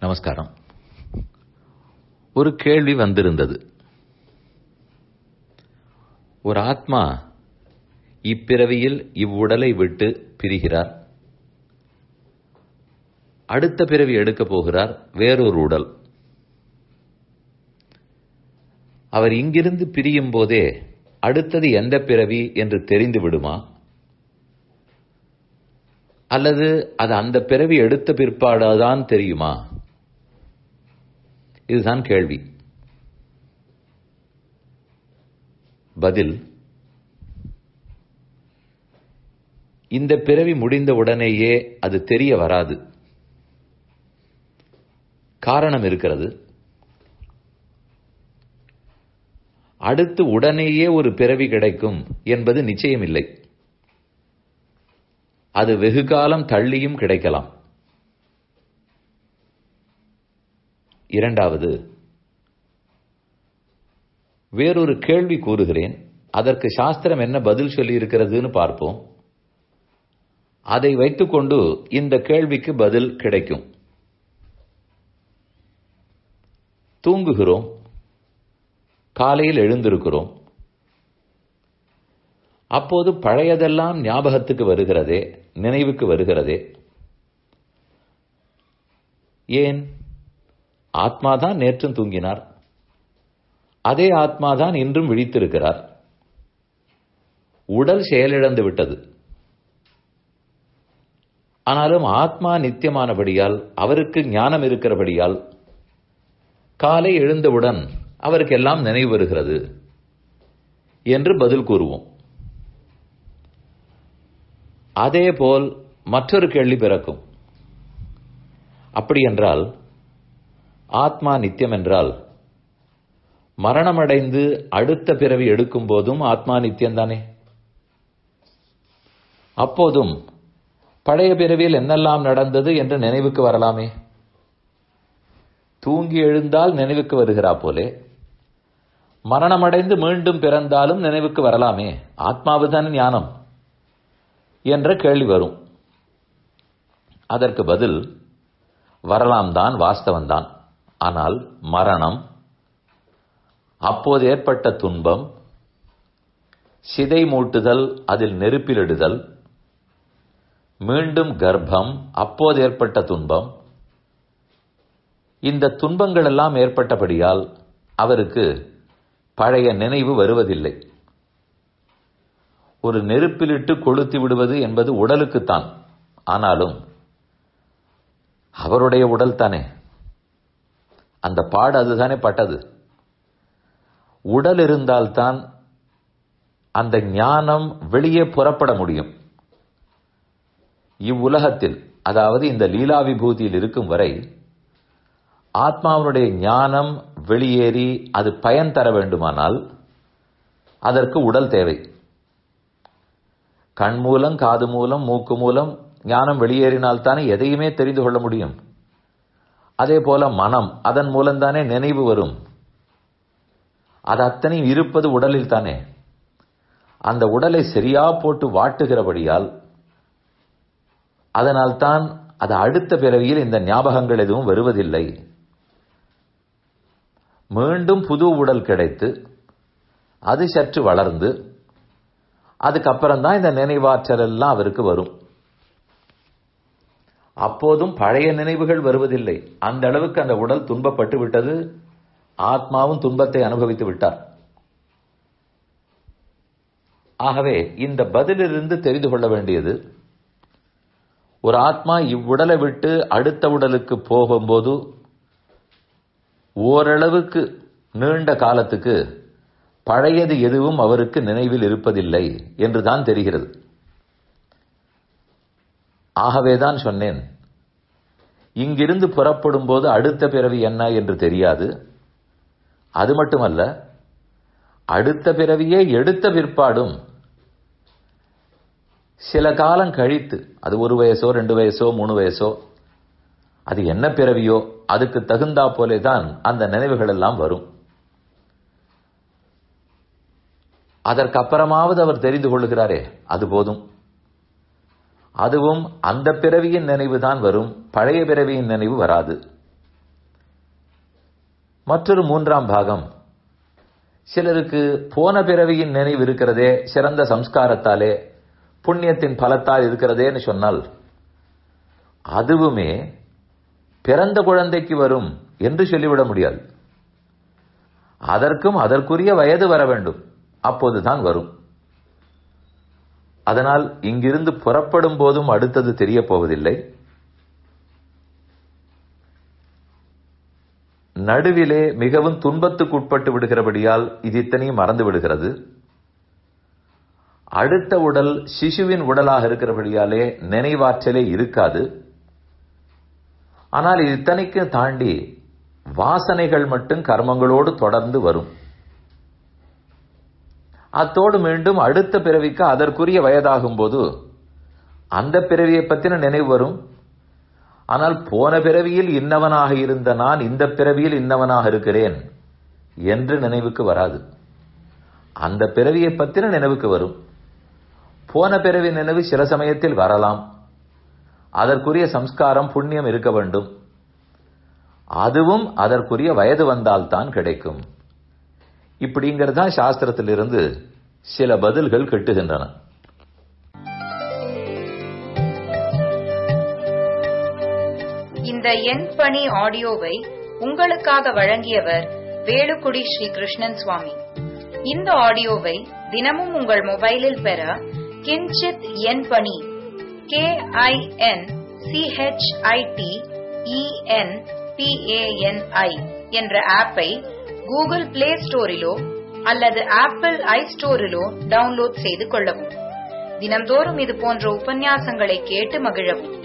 நமஸ்காரம் ஒரு கேள்வி வந்திருந்தது ஒரு ஆத்மா இப்பிறவியில் இவ்வுடலை விட்டு பிரிகிறார் அடுத்த பிறவி எடுக்கப் போகிறார் வேறொரு உடல் அவர் இங்கிருந்து பிரியும் போதே அடுத்தது எந்த பிறவி என்று தெரிந்து விடுமா அல்லது அது அந்த பிறவி எடுத்த பிற்பாடாதான் தெரியுமா இதுதான் கேள்வி பதில் இந்த பிறவி முடிந்த உடனேயே அது தெரிய வராது காரணம் இருக்கிறது அடுத்து உடனேயே ஒரு பிறவி கிடைக்கும் என்பது நிச்சயமில்லை அது வெகு காலம் தள்ளியும் கிடைக்கலாம் இரண்டாவது வேறொரு கேள்வி கூறுகிறேன் அதற்கு சாஸ்திரம் என்ன பதில் சொல்லி இருக்கிறதுன்னு பார்ப்போம் அதை வைத்துக்கொண்டு இந்த கேள்விக்கு பதில் கிடைக்கும் தூங்குகிறோம் காலையில் எழுந்திருக்கிறோம் அப்போது பழையதெல்லாம் ஞாபகத்துக்கு வருகிறதே நினைவுக்கு வருகிறதே ஏன் ஆத்மாதான் நேற்றும் தூங்கினார் அதே ஆத்மாதான் இன்றும் விழித்திருக்கிறார் உடல் செயலிழந்து விட்டது ஆனாலும் ஆத்மா நித்தியமானபடியால் அவருக்கு ஞானம் இருக்கிறபடியால் காலை எழுந்தவுடன் அவருக்கு எல்லாம் நினைவு வருகிறது என்று பதில் கூறுவோம் அதேபோல் மற்றொரு கேள்வி பிறக்கும் அப்படி என்றால் ஆத்மா நித்தியம் என்றால் மரணமடைந்து அடுத்த பிறவி எடுக்கும் போதும் ஆத்மா நித்தியம்தானே அப்போதும் பழைய பிறவியில் என்னெல்லாம் நடந்தது என்று நினைவுக்கு வரலாமே தூங்கி எழுந்தால் நினைவுக்கு வருகிறா போலே மரணமடைந்து மீண்டும் பிறந்தாலும் நினைவுக்கு வரலாமே ஆத்மாவுதான் ஞானம் என்ற கேள்வி வரும் அதற்கு பதில் வரலாம் தான் வாஸ்தவம்தான் ஆனால் மரணம் அப்போது ஏற்பட்ட துன்பம் சிதை மூட்டுதல் அதில் நெருப்பிலிடுதல் மீண்டும் கர்ப்பம் அப்போது ஏற்பட்ட துன்பம் இந்த துன்பங்கள் எல்லாம் ஏற்பட்டபடியால் அவருக்கு பழைய நினைவு வருவதில்லை ஒரு நெருப்பிலிட்டு கொளுத்தி விடுவது என்பது உடலுக்குத்தான் ஆனாலும் அவருடைய உடல் தானே அந்த பாடு அதுதானே பட்டது உடல் இருந்தால்தான் அந்த ஞானம் வெளியே புறப்பட முடியும் இவ்வுலகத்தில் அதாவது இந்த லீலா விபூதியில் இருக்கும் வரை ஆத்மாவுடைய ஞானம் வெளியேறி அது பயன் தர வேண்டுமானால் அதற்கு உடல் தேவை கண் மூலம் காது மூலம் மூக்கு மூலம் ஞானம் வெளியேறினால் தானே எதையுமே தெரிந்து கொள்ள முடியும் அதே போல மனம் அதன் மூலம்தானே நினைவு வரும் அது அத்தனையும் இருப்பது உடலில் தானே அந்த உடலை சரியா போட்டு வாட்டுகிறபடியால் அதனால்தான் அது அடுத்த பிறவியில் இந்த ஞாபகங்கள் எதுவும் வருவதில்லை மீண்டும் புது உடல் கிடைத்து அது சற்று வளர்ந்து அதுக்கப்புறம் தான் இந்த நினைவாற்றல் எல்லாம் அவருக்கு வரும் அப்போதும் பழைய நினைவுகள் வருவதில்லை அந்த அளவுக்கு அந்த உடல் துன்பப்பட்டு விட்டது ஆத்மாவும் துன்பத்தை அனுபவித்து விட்டார் ஆகவே இந்த பதிலிருந்து தெரிந்து கொள்ள வேண்டியது ஒரு ஆத்மா இவ்வுடலை விட்டு அடுத்த உடலுக்கு போகும்போது ஓரளவுக்கு நீண்ட காலத்துக்கு பழையது எதுவும் அவருக்கு நினைவில் இருப்பதில்லை என்றுதான் தெரிகிறது ஆகவேதான் சொன்னேன் இங்கிருந்து புறப்படும் போது அடுத்த பிறவி என்ன என்று தெரியாது அது மட்டுமல்ல அடுத்த பிறவியே எடுத்த பிற்பாடும் சில காலம் கழித்து அது ஒரு வயசோ ரெண்டு வயசோ மூணு வயசோ அது என்ன பிறவியோ அதுக்கு தகுந்தா போலே தான் அந்த நினைவுகள் எல்லாம் வரும் அதற்கப்புறமாவது அவர் தெரிந்து கொள்ளுகிறாரே அது போதும் அதுவும் அந்த பிறவியின் நினைவு தான் வரும் பழைய பிறவியின் நினைவு வராது மற்றொரு மூன்றாம் பாகம் சிலருக்கு போன பிறவியின் நினைவு இருக்கிறதே சிறந்த சம்ஸ்காரத்தாலே புண்ணியத்தின் பலத்தால் இருக்கிறதேன்னு சொன்னால் அதுவுமே பிறந்த குழந்தைக்கு வரும் என்று சொல்லிவிட முடியாது அதற்கும் அதற்குரிய வயது வர வேண்டும் அப்போதுதான் வரும் அதனால் இங்கிருந்து புறப்படும் போதும் அடுத்தது தெரிய போவதில்லை நடுவிலே மிகவும் துன்பத்துக்கு உட்பட்டு விடுகிறபடியால் இது இத்தனையும் மறந்து விடுகிறது அடுத்த உடல் சிசுவின் உடலாக இருக்கிறபடியாலே நினைவாற்றலே இருக்காது ஆனால் இது இத்தனைக்கும் தாண்டி வாசனைகள் மட்டும் கர்மங்களோடு தொடர்ந்து வரும் அத்தோடு மீண்டும் அடுத்த பிறவிக்கு அதற்குரிய வயதாகும் போது அந்த பிறவியை பற்றின நினைவு வரும் ஆனால் போன பிறவியில் இன்னவனாக இருந்த நான் இந்த பிறவியில் இன்னவனாக இருக்கிறேன் என்று நினைவுக்கு வராது அந்த பிறவியை பற்றின நினைவுக்கு வரும் போன பிறவி நினைவு சில சமயத்தில் வரலாம் அதற்குரிய சம்ஸ்காரம் புண்ணியம் இருக்க வேண்டும் அதுவும் அதற்குரிய வயது வந்தால்தான் கிடைக்கும் இப்படிங்கிறது தான் சாஸ்திரத்திலிருந்து சில பதில்கள் கெட்டுகின்றன இந்த எண் பணி ஆடியோவை உங்களுக்காக வழங்கியவர் வேலுக்குடி ஸ்ரீ கிருஷ்ணன் சுவாமி இந்த ஆடியோவை தினமும் உங்கள் மொபைலில் பெற கிஞ்சித் எண் பணி கே ஐ என் சிஹெச்ஐடி இஎன் பிஏஎன்ஐ என்ற ஆப்பை கூகுள் பிளே ஸ்டோரிலோ அல்லது ஆப்பிள் ஐ ஸ்டோரிலோ டவுன்லோட் செய்து கொள்ளவும் தினம்தோறும் இது போன்ற உபன்யாசங்களை கேட்டு மகிழவும்